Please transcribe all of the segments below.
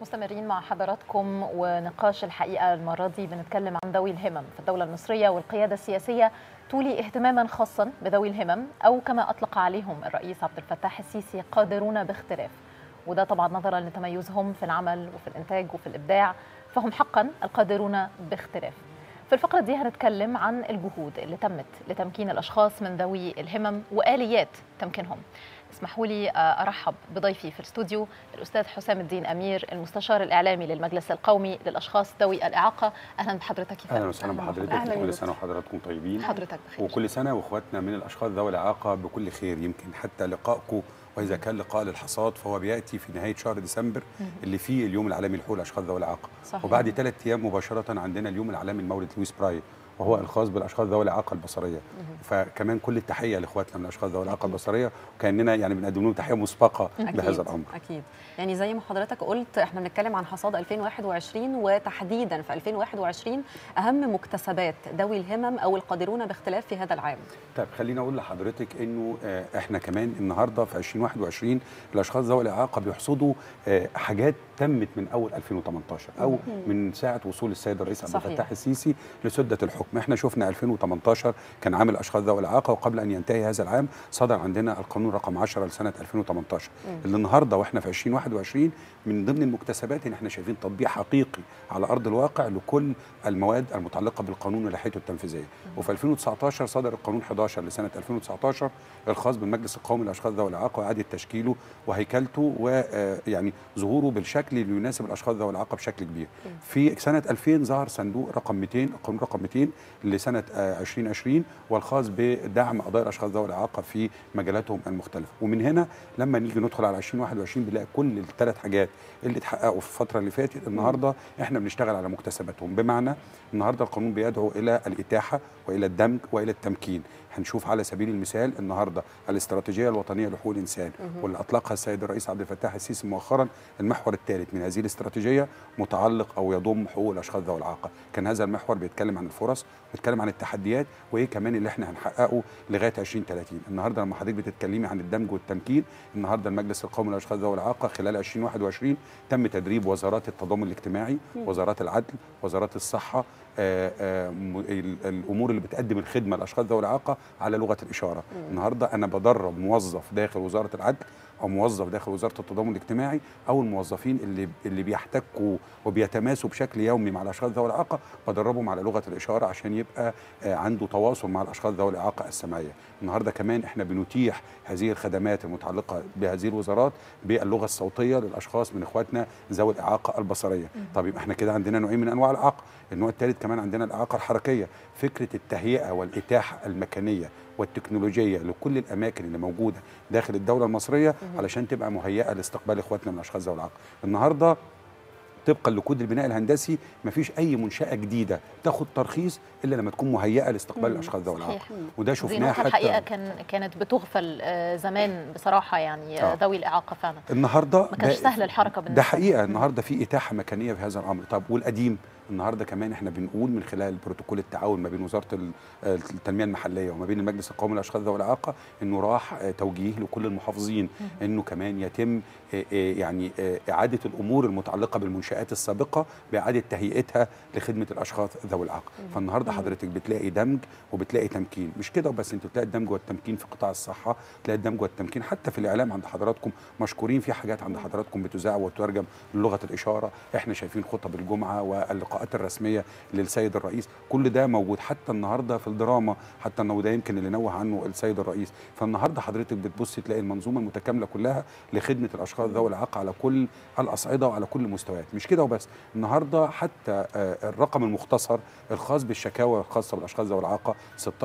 مستمرين مع حضراتكم ونقاش الحقيقه المره دي بنتكلم عن ذوي الهمم في الدوله المصريه والقياده السياسيه تولي اهتماما خاصا بذوي الهمم او كما اطلق عليهم الرئيس عبد الفتاح السيسي قادرون باختلاف وده طبعا نظرا لتميزهم في العمل وفي الانتاج وفي الابداع فهم حقا القادرون باختلاف في الفقرة دي هنتكلم عن الجهود اللي تمت لتمكين الأشخاص من ذوي الهمم وآليات تمكينهم اسمحوا لي ارحب بضيفي في الاستوديو الاستاذ حسام الدين امير المستشار الاعلامي للمجلس القومي للاشخاص ذوي الاعاقه اهلا بحضرتك يا اهلا وسهلا بحضرتك كل سنه وحضراتكم طيبين حضرتك بخير وكل سنه واخواتنا من الاشخاص ذوي الاعاقه بكل خير يمكن حتى لقائكم واذا كان لقاء للحصاد فهو بياتي في نهايه شهر ديسمبر اللي فيه اليوم العالمي لحقوق الاشخاص ذوي الاعاقه صحيح. وبعد ثلاث ايام مباشره عندنا اليوم العالمي لمولد لويس براي وهو الخاص بالاشخاص ذوي الاعاقه البصريه فكمان كل التحيه لاخواتنا من الاشخاص ذوي الاعاقه البصريه وكاننا يعني بنقدم لهم تحيه مسبقه أكيد بهذا الامر اكيد يعني زي ما حضرتك قلت احنا بنتكلم عن حصاد 2021 وتحديدا في 2021 اهم مكتسبات ذوي الهمم او القادرون باختلاف في هذا العام طيب خليني اقول لحضرتك انه آه، احنا كمان النهارده في 2021 الاشخاص ذوي الاعاقه بيحصدوا آه، حاجات تمت من اول 2018 او من ساعه وصول السيد الرئيس عبد صحيح. الفتاح السيسي لسده الحكم احنا شفنا 2018 كان عام الاشخاص ذوي الاعاقه وقبل ان ينتهي هذا العام صدر عندنا القانون رقم 10 لسنه 2018 اللي النهارده واحنا في 2021 من ضمن المكتسبات ان احنا شايفين تطبيق حقيقي على ارض الواقع لكل المواد المتعلقه بالقانون ولائحته التنفيذيه وفي 2019 صدر القانون 11 لسنه 2019 الخاص بالمجلس القومي للاشخاص ذوي الاعاقه واعاده تشكيله وهيكلته ويعني ظهوره بالشكل اللي يناسب الاشخاص ذوي الاعاقه بشكل كبير في سنه 2000 ظهر صندوق رقم 200 القانون رقم 200 لسنه آه، 2020 والخاص بدعم قضايا الاشخاص ذوي الاعاقه في مجالاتهم المختلفه ومن هنا لما نيجي ندخل على 2021 بنلاقي كل الثلاث حاجات اللي اتحققوا في الفتره اللي فاتت النهارده احنا بنشتغل على مكتسباتهم بمعنى النهارده القانون بيدعو الى الاتاحه والى الدمج والى التمكين هنشوف على سبيل المثال النهارده الاستراتيجيه الوطنيه لحقوق الانسان واللي اطلقها السيد الرئيس عبد الفتاح السيسي مؤخرا المحور الثالث من هذه الاستراتيجيه متعلق او يضم حقوق الاشخاص ذوي الاعاقه كان هذا المحور بيتكلم عن الفرص بيتكلم عن التحديات وايه كمان اللي احنا هنحققه لغايه 2030 النهارده لما حضرتك بتتكلمي عن الدمج والتمكين النهارده المجلس القومي للاشخاص ذوي الاعاقه خلال 2021 تم تدريب وزارات التضامن الاجتماعي وزارات العدل وزارات الصحه آه، آه، م- ال- الامور اللي بتقدم الخدمه للاشخاص ذوي الاعاقه على لغه الاشاره النهارده انا بدرب موظف داخل وزاره العدل او موظف داخل وزاره التضامن الاجتماعي او الموظفين اللي اللي بيحتكوا وبيتماسوا بشكل يومي مع الاشخاص ذوي الاعاقه بدربهم على لغه الاشاره عشان يبقى آه، عنده تواصل مع الاشخاص ذوي الاعاقه السمعيه النهارده كمان احنا بنتيح هذه الخدمات المتعلقه بهذه الوزارات باللغه الصوتيه للاشخاص من اخواتنا ذوي الاعاقه البصريه طب يبقى احنا كده عندنا نوعين من انواع الاعاقه النوع الثالث كمان عندنا الاعاقه الحركيه فكره التهيئه والاتاحه المكانيه والتكنولوجيه لكل الاماكن اللي موجوده داخل الدوله المصريه علشان تبقى مهيئه لاستقبال اخواتنا من الاشخاص ذوي الاعاقه النهارده طبقا لكود البناء الهندسي مفيش اي منشاه جديده تاخد ترخيص الا لما تكون مهيئه لاستقبال الاشخاص ذوي الاعاقه صحيح. وده دي شفناه نقطة حتى الحقيقة كان كانت بتغفل آه، زمان بصراحة يعني آه، آه. ذوي الإعاقة فعلا النهارده ما كانش بقى- سهل الحركة بالنسبة ده حقيقه النهارده في اتاحه مكانيه في هذا الامر طب والقديم النهارده كمان احنا بنقول من خلال بروتوكول التعاون ما بين وزاره ال- التنميه المحليه وما بين المجلس القومي للاشخاص ذوي الاعاقه انه راح آه، توجيه لكل المحافظين انه كمان يتم آه، آه، يعني آه، اعاده الامور المتعلقه بالمنشات السابقه باعاده تهيئتها لخدمه الاشخاص ذوي الاعاقه فالنهارده حضرتك بتلاقي دمج وبتلاقي تمكين مش كده وبس انت بتلاقي الدمج والتمكين في قطاع الصحه تلاقي الدمج والتمكين حتى في الاعلام عند حضراتكم مشكورين في حاجات عند حضراتكم بتذاع وتترجم للغه الاشاره احنا شايفين خطب الجمعه واللقاءات الرسميه للسيد الرئيس كل ده موجود حتى النهارده في الدراما حتى انه ده يمكن اللي نوه عنه السيد الرئيس فالنهارده حضرتك بتبص تلاقي المنظومه المتكامله كلها لخدمه الاشخاص ذوي الاعاقه على كل الاصعده وعلى كل المستويات مش كده وبس النهارده حتى آه، الرقم المختصر الخاص بالشكاوى الخاصه بالاشخاص ذوي الاعاقه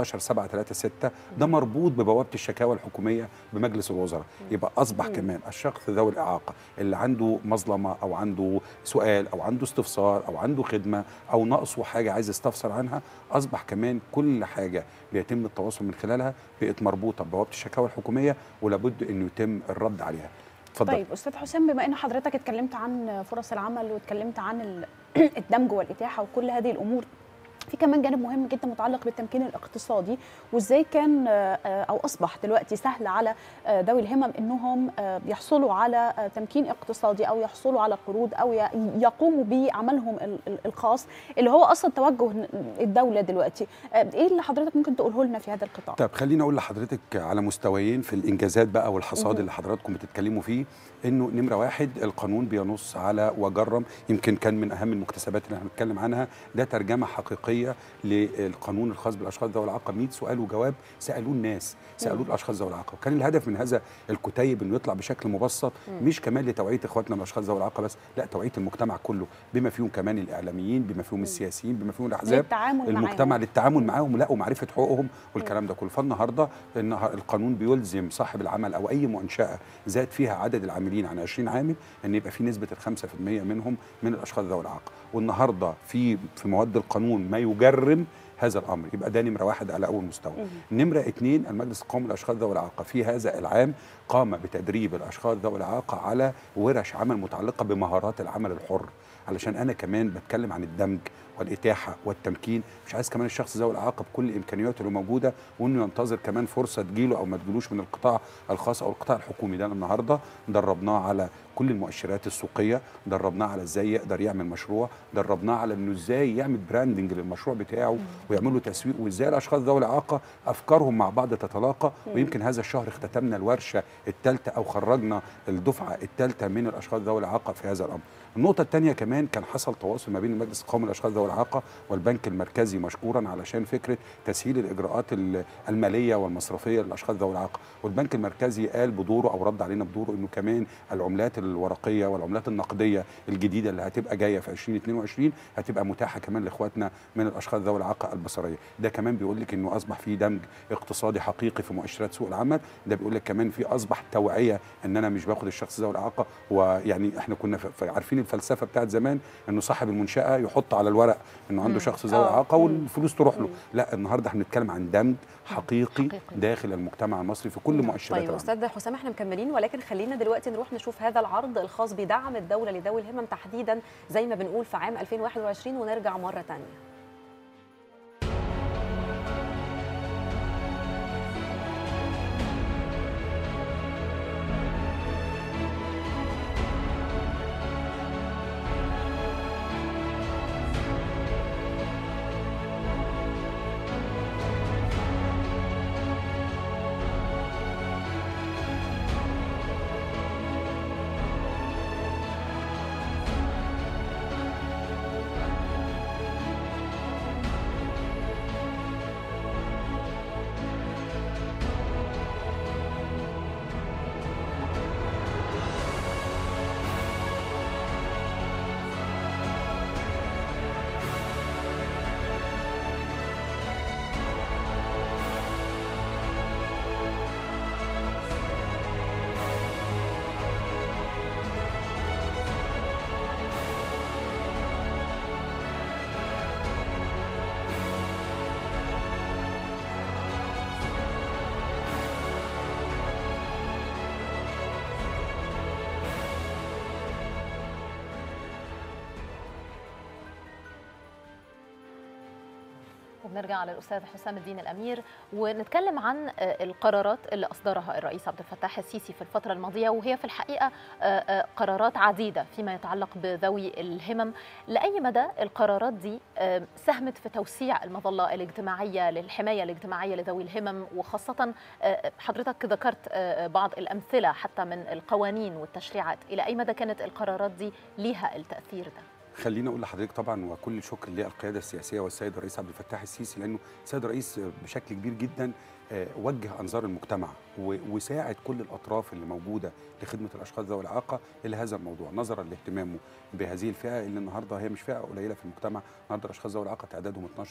16736 ده مربوط ببوابه الشكاوى الحكوميه بمجلس الوزراء يبقى اصبح كمان الشخص ذوي الاعاقه اللي عنده مظلمه او عنده سؤال او عنده استفسار او عنده خدمه او ناقصه حاجه عايز يستفسر عنها اصبح كمان كل حاجه بيتم التواصل من خلالها بقت مربوطه ببوابه الشكاوى الحكوميه ولابد انه يتم الرد عليها اتفضل طيب استاذ حسام بما ان حضرتك اتكلمت عن فرص العمل واتكلمت عن ال- الدمج والاتاحه وكل هذه الامور في كمان جانب مهم جدا متعلق بالتمكين الاقتصادي وازاي كان آه، آه، او اصبح دلوقتي سهل على آه، ذوي الهمم انهم آه، يحصلوا على آه، تمكين اقتصادي او يحصلوا على قروض او ي- يقوموا بعملهم ال- ال- الخاص اللي هو اصلا توجه الدوله دلوقتي آه، ايه اللي حضرتك ممكن تقوله لنا في هذا القطاع طب خليني اقول لحضرتك على مستويين في الانجازات بقى والحصاد اللي حضراتكم بتتكلموا فيه انه نمره واحد القانون بينص على وجرم يمكن كان من اهم المكتسبات اللي احنا بنتكلم عنها ده ترجمه حقيقيه للقانون الخاص بالاشخاص ذوي الاعاقه 100 سؤال وجواب سالوه الناس سالوه الاشخاص ذوي الاعاقه وكان الهدف من هذا الكتيب انه يطلع بشكل مبسط مش كمان لتوعيه اخواتنا الاشخاص ذوي الاعاقه بس لا توعيه المجتمع كله بما فيهم كمان الاعلاميين بما فيهم السياسيين بما فيهم الاحزاب للتعامل المجتمع معاهم. للتعامل معاهم لا ومعرفه حقوقهم والكلام ده كله فالنهارده النهار- القانون بيلزم صاحب العمل او اي منشاه زاد فيها عدد العاملين عن 20 عامل ان يبقى في نسبه ال 5% منهم من الاشخاص ذوي الاعاقه والنهارده في في مواد القانون ما يجرم هذا الامر يبقى ده نمره واحد على اول مستوى نمره اثنين المجلس القومي للاشخاص ذوي الاعاقه في هذا العام قام بتدريب الاشخاص ذوي الاعاقه على ورش عمل متعلقه بمهارات العمل الحر علشان انا كمان بتكلم عن الدمج والاتاحه والتمكين مش عايز كمان الشخص ذوي الاعاقه بكل امكانياته اللي موجوده وانه ينتظر كمان فرصه تجيله او ما تجيلوش من القطاع الخاص او القطاع الحكومي ده النهارده دربناه على كل المؤشرات السوقيه دربناه على ازاي يقدر يعمل مشروع دربناه على انه ازاي يعمل براندنج للمشروع بتاعه ويعمل له تسويق وازاي الاشخاص ذوي الاعاقه افكارهم مع بعض تتلاقى ويمكن هذا الشهر اختتمنا الورشه الثالثه او خرجنا الدفعه الثالثه من الاشخاص ذوي الاعاقه في هذا الامر النقطة الثانية كمان كان حصل تواصل ما بين المجلس القومي للأشخاص ذوي الإعاقة والبنك المركزي مشكورا علشان فكرة تسهيل الإجراءات ال- المالية والمصرفية للأشخاص ذوي الإعاقة والبنك المركزي قال بدوره أو رد علينا بدوره إنه كمان العملات الورقية والعملات النقدية الجديدة اللي هتبقى جاية في 2022 هتبقى متاحة كمان لإخواتنا من الأشخاص ذوي الإعاقة البصرية ده كمان بيقول لك إنه أصبح في دمج اقتصادي حقيقي في مؤشرات سوق العمل ده بيقول لك كمان في أصبح توعية إن أنا مش باخد الشخص ذوي الإعاقة ويعني إحنا كنا ف- ف- عارفين الفلسفة بتاعت زمان إنه صاحب المنشأة يحط على الورق إنه عنده شخص ذوي آه. إعاقة مم. والفلوس تروح له لا النهارده احنا بنتكلم عن دمج حقيقي, حقيقي. داخل المجتمع المصري في كل مؤشرات طيب العمل. استاذ حسام احنا مكملين ولكن خلينا دلوقتي نروح نشوف هذا العرض الخاص بدعم الدوله لذوي الهمم تحديدا زي ما بنقول في عام 2021 ونرجع مره ثانيه وبنرجع للاستاذ حسام الدين الامير ونتكلم عن آه، القرارات اللي اصدرها الرئيس عبد الفتاح السيسي في الفتره الماضيه وهي في الحقيقه آه، آه، قرارات عديده فيما يتعلق بذوي الهمم لاي مدى القرارات دي آه، ساهمت في توسيع المظله الاجتماعيه للحمايه الاجتماعيه لذوي الهمم وخاصه آه، حضرتك ذكرت آه، بعض الامثله حتى من القوانين والتشريعات الى اي مدى كانت القرارات دي ليها التاثير ده خليني اقول لحضرتك طبعا وكل الشكر للقياده السياسيه والسيد الرئيس عبد الفتاح السيسي لانه السيد الرئيس بشكل كبير جدا آه، وجه انظار المجتمع و- وساعد كل الاطراف اللي موجوده لخدمه الاشخاص ذوي الاعاقه الى هذا الموضوع نظرا لاهتمامه بهذه الفئه اللي النهارده هي مش فئه قليله في المجتمع النهارده الاشخاص ذوي الاعاقه تعدادهم 12%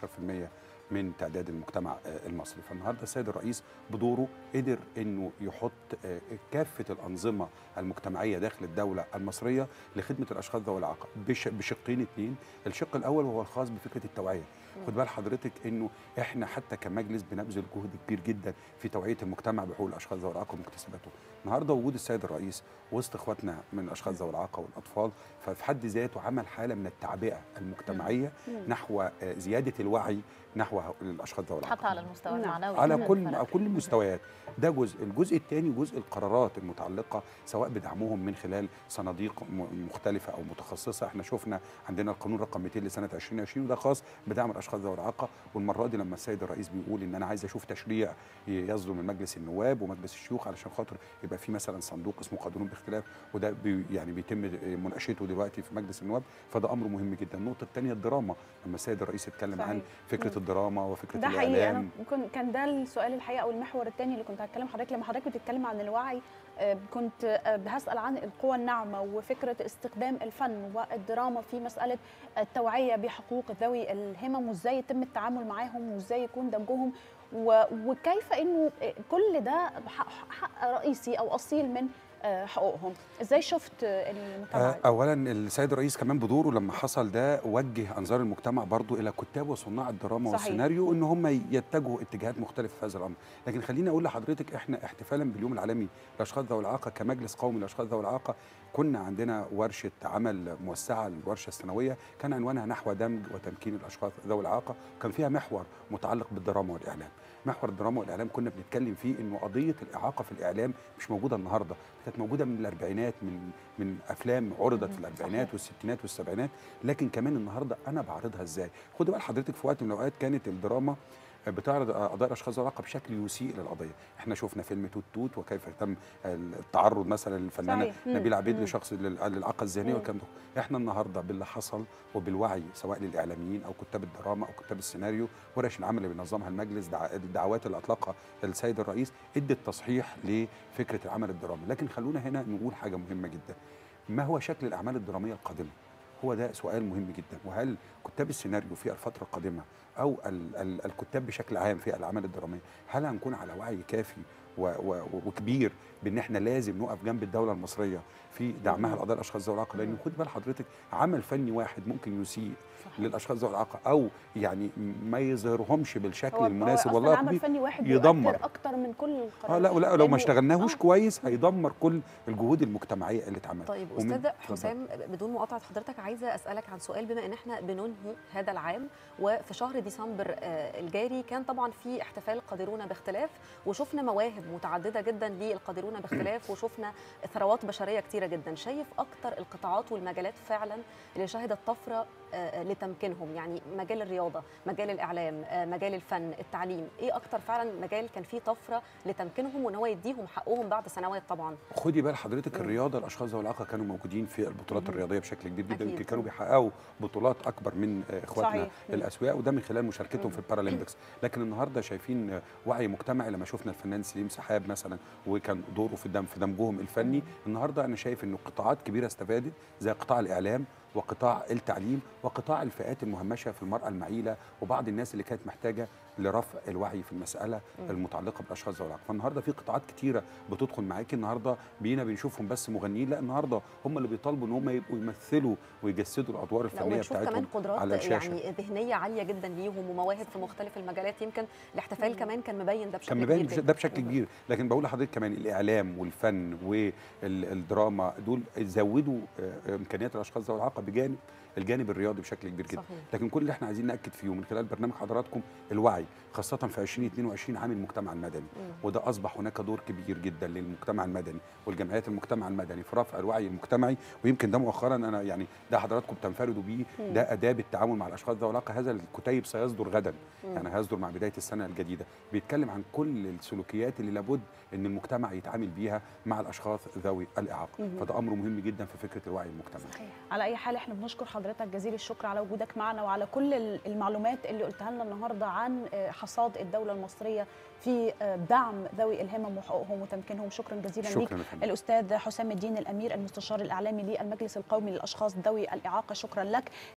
من تعداد المجتمع آه، المصري فالنهارده السيد الرئيس بدوره قدر انه يحط آه، كافه الانظمه المجتمعيه داخل الدوله المصريه لخدمه الاشخاص ذوي الاعاقه بش- بشقين اثنين الشق الاول وهو الخاص بفكره التوعيه خد بال حضرتك انه احنا حتى كمجلس بنبذل جهد كبير جدا في توعيه المجتمع بحقوق الاشخاص ذوي الاعاقه ومكتسباتهم النهارده وجود السيد الرئيس وسط اخواتنا من الاشخاص ذوي الاعاقه والاطفال ففي حد ذاته عمل حاله من التعبئه المجتمعيه مم. نحو آه، زياده الوعي نحو الاشخاص ذوي الاعاقه حتى على المستوى نعم. المعنوي على كمان. كل فلا كل المستويات ده جزء الجزء الثاني جزء القرارات المتعلقه سواء بدعمهم من خلال صناديق م- مختلفه او متخصصه احنا شفنا عندنا القانون رقم 200 لسنه 2020 وده خاص بدعم الاشخاص ذوي الاعاقه والمره دي لما السيد الرئيس بيقول ان انا عايز اشوف تشريع يصدر من مجلس النواب ومجلس الشيوخ علشان خاطر يبقى في مثلا صندوق اسمه قانون باختلاف وده بي يعني بيتم مناقشته دلوقتي في مجلس النواب فده امر مهم جدا النقطه الثانيه الدراما لما السيد الرئيس اتكلم صحيح. عن فكره الدراما وفكره ده حقيقي الاعلام انا ممكن كان ده السؤال الحقيقه او المحور الثاني اللي كنت هتكلم حضرتك لما حضرتك بتتكلم عن الوعي آه، كنت آه، هسال عن القوى الناعمه وفكره استخدام الفن والدراما في مساله التوعيه بحقوق ذوي الهمم وازاي يتم التعامل معاهم وازاي يكون دمجهم و- وكيف انه آه، كل ده حق, حق رئيسي او اصيل من آه، حقوقهم ازاي شفت آه، المتابعه آه، دي؟ اولا السيد الرئيس كمان بدوره لما حصل ده وجه انظار المجتمع برضو الى كتاب وصناع الدراما صحيح. والسيناريو ان هم يتجهوا اتجاهات مختلفه في هذا الامر لكن خليني اقول لحضرتك احنا احتفالا باليوم العالمي للاشخاص ذوي الاعاقه كمجلس قومي للاشخاص ذوي الاعاقه كنا عندنا ورشه عمل موسعه الورشه السنويه كان عنوانها نحو دمج وتمكين الاشخاص ذوي الاعاقه كان فيها محور متعلق بالدراما والاعلام محور الدراما والاعلام كنا بنتكلم فيه انه قضيه الاعاقه في الاعلام مش موجوده النهارده كانت موجوده من الاربعينات من من افلام عرضت في الاربعينات والستينات والسبعينات لكن كمان النهارده انا بعرضها ازاي خدي بال حضرتك في وقت من الاوقات كانت الدراما بتعرض قضايا الاشخاص ذوي الاعاقه بشكل يسيء للقضيه احنا شفنا فيلم توت توت وكيف تم التعرض مثلا للفنانه صحيح. مم. نبيل عبيد مم. لشخص لل- للاعاقه الذهنيه مم. والكلام ده احنا النهارده باللي حصل وبالوعي سواء للاعلاميين او كتاب الدراما او كتاب السيناريو ورش العمل اللي بينظمها المجلس دع- الدعوات اللي اطلقها السيد الرئيس ادت تصحيح لفكره العمل الدرامي لكن خلونا هنا نقول حاجه مهمه جدا ما هو شكل الاعمال الدراميه القادمه هو ده سؤال مهم جدا وهل كتاب السيناريو في الفترة القادمة أو ال ال الكتاب بشكل عام في الأعمال الدرامية هل هنكون على وعي كافي و و وكبير بان احنا لازم نقف جنب الدوله المصريه في دعمها لقضايا الاشخاص ذوي الاعاقه لان خد بال حضرتك عمل فني واحد ممكن يسيء صحيح. للاشخاص ذوي الاعاقه او يعني ما يظهرهمش بالشكل هو المناسب هو والله أصلاً عمل ربي فني واحد يدمر. يؤثر اكتر من كل اه القرارات لا لا لو ما لأنه- اشتغلناهوش آه. كويس هيدمر كل الجهود المجتمعيه اللي اتعملت طيب ومن- استاذ اتفضل. حسام بدون مقاطعه حضرتك عايزه اسالك عن سؤال بما ان احنا بننهي هذا العام وفي شهر ديسمبر آه، الجاري كان طبعا في احتفال قادرون باختلاف وشفنا مواهب متعدده جدا للقادرون باختلاف وشفنا ثروات بشريه كتيره جدا شايف اكتر القطاعات والمجالات فعلا اللي شهدت طفره آه، لتمكينهم يعني مجال الرياضه مجال الاعلام آه، مجال الفن التعليم ايه اكتر فعلا مجال كان فيه طفره لتمكينهم وان هو يديهم حقهم بعد سنوات طبعا خدي بال حضرتك مم. الرياضه الاشخاص ذوي الاعاقه كانوا موجودين في البطولات مم. الرياضيه بشكل كبير جدا أكيد. يمكن كانوا بيحققوا بطولات اكبر من آه، اخواتنا صحيح. مم. الاسوياء وده من خلال مشاركتهم مم. في البارالمبيكس لكن النهارده شايفين آه، وعي مجتمعي لما شفنا الفنان سليم سحاب مثلا وكان دوره في دم في دمجهم الفني النهارده انا شايف انه قطاعات كبيره استفادت زي قطاع الاعلام وقطاع التعليم وقطاع الفئات المهمشه في المراه المعيله وبعض الناس اللي كانت محتاجه لرفع الوعي في المساله مم. المتعلقه بالاشخاص ذوي الاعاقه فالنهارده في قطاعات كتيره بتدخل معاكي النهارده بينا بنشوفهم بس مغنيين لا النهارده هم اللي بيطالبوا ان هم يبقوا يمثلوا ويجسدوا الادوار لا الفنيه ونشوف كمان بتاعتهم قدرات على الشاشه يعني ذهنيه عاليه جدا ليهم ومواهب في مختلف المجالات يمكن الاحتفال كمان كان مبين ده بشكل كان مبين كبير بش- جدا. ده بشكل كبير لكن بقول لحضرتك كمان الاعلام والفن والدراما دول زودوا آه، امكانيات الاشخاص ذوي الاعاقه بجانب الجانب الرياضي بشكل كبير جدا صحيح. لكن كل اللي احنا عايزين ناكد فيه من خلال برنامج حضراتكم الوعي خاصه في 2022 عام المجتمع المدني مم. وده اصبح هناك دور كبير جدا للمجتمع المدني والجمعيات المجتمع المدني في رفع الوعي المجتمعي ويمكن ده مؤخرا انا يعني ده حضراتكم بتنفردوا بيه مم. ده اداب التعامل مع الاشخاص ذوي الاعاقه هذا الكتيب سيصدر غدا مم. يعني هيصدر مع بدايه السنه الجديده بيتكلم عن كل السلوكيات اللي لابد ان المجتمع يتعامل بيها مع الاشخاص ذوي الاعاقه مم. فده امر مهم جدا في فكره الوعي المجتمعي صحيح على اي حال احنا بنشكر حضرتك جزيل الشكر على وجودك معنا وعلى كل ال- المعلومات اللي قلتها لنا النهارده عن آه، حصاد الدوله المصريه في آه، دعم ذوي الهمم وحقوقهم وتمكينهم شكرا جزيلا ليك شكرا يا فندم الاستاذ حسام الدين الامير المستشار الاعلامي للمجلس القومي للاشخاص ذوي الاعاقه شكرا لك